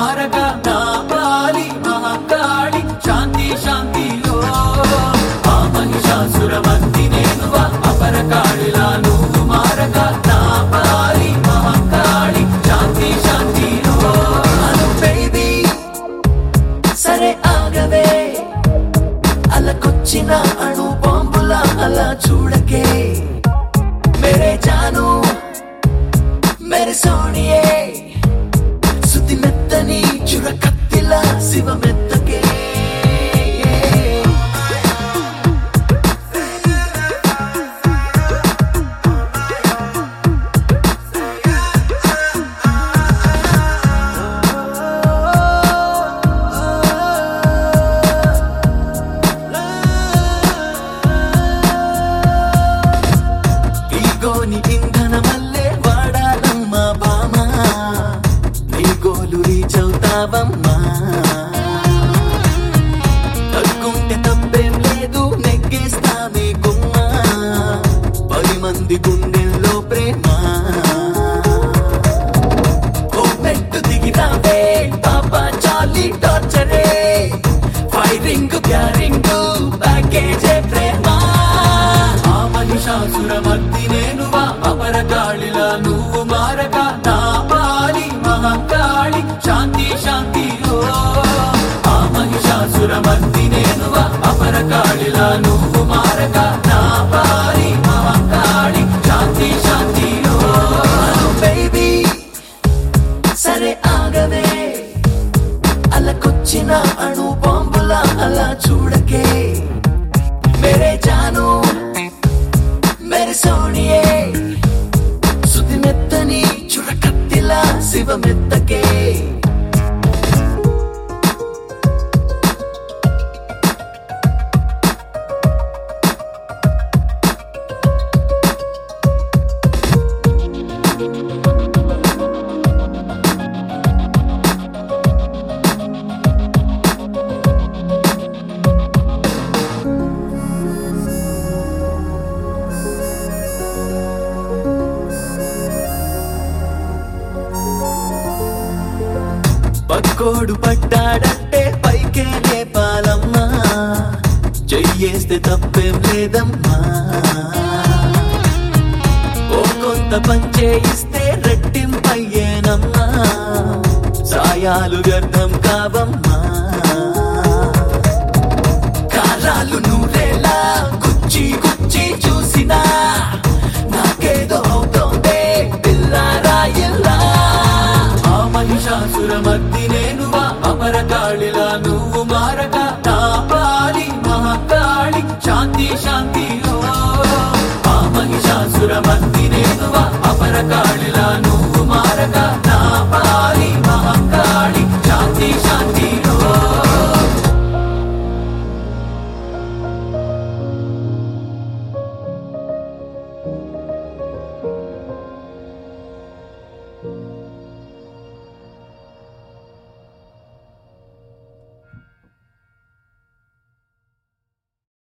మారగా నా పాలి మహాకాళి శాంతి శాంతిలో ఆ మహిషాసురమర్ది నేనువా అపర కాళిలా నువ్వు మారగా నా పాలి మహాకాళి శాంతి శాంతిలో అను బేబీ సరే ఆగవే అలకొచ్చిన అణు బాంబుల అలా చూడకే మేరే జాను మేరే సోనియే సుతి మెత్తని చురకత్తిల శివ మెత్తకే ఈగోని ఇంధనమల్లే వాడాలమ్మా బామా నీ గోలు రీచ్ అవుతావమ్మా తగ్గుంటే తప్పేం లేదు నెగ్గేస్తామే గుమ్మా పది మంది గుండెల్లో ప్రేమ ఓ పెట్టు దిగినావే పాపా చాలి టార్చరే ఫైరింగ్ గ్యారింగ్ ప్యాకేజే ప్రేమ ఆ మహిషాసురమర్ది నేనువా అపర కాళిలా నువ్వు మారగా నా పాలి మహాకాళి శాంతి శాంతిలో ఆ మహిషాసురమర్ది నేనువా అపర కాళిలా నువ్వు మారగా నా పాలి మహాకాళి శాంతి శాంతిలో బేబీ సరే ఆగవే అలకొచ్చిన అణు బాంబుల అలా చూడకే మేరే జాను మేరే సోనియే సుతి మెత్తని చురకత్తిలా శివ మెత్తకే పక్కోడు పట్టాడంటే పైకే లేపాలమ్మా చెయ్యేస్తే తప్పేం లేదమ్మా ఓ కొంత పంచే ఇస్తే రెట్టింపయ్యేనమ్మా సాయాలు వ్యర్థం కావమ్మా కాలాలు నూరేలా గుచ్చి గుచ్చి చూసినా నాకేదో అవుతోందే పిల్లారాయిల్లా ఆ మహిషాసురమర్ది నేనువా అపర కాళిలా నువ్వు మారగా నా పాలి మహాకాళి శాంతి శాంతిలో ఆ మహిషాసురమర్ది నేనువా అపర కాళిలా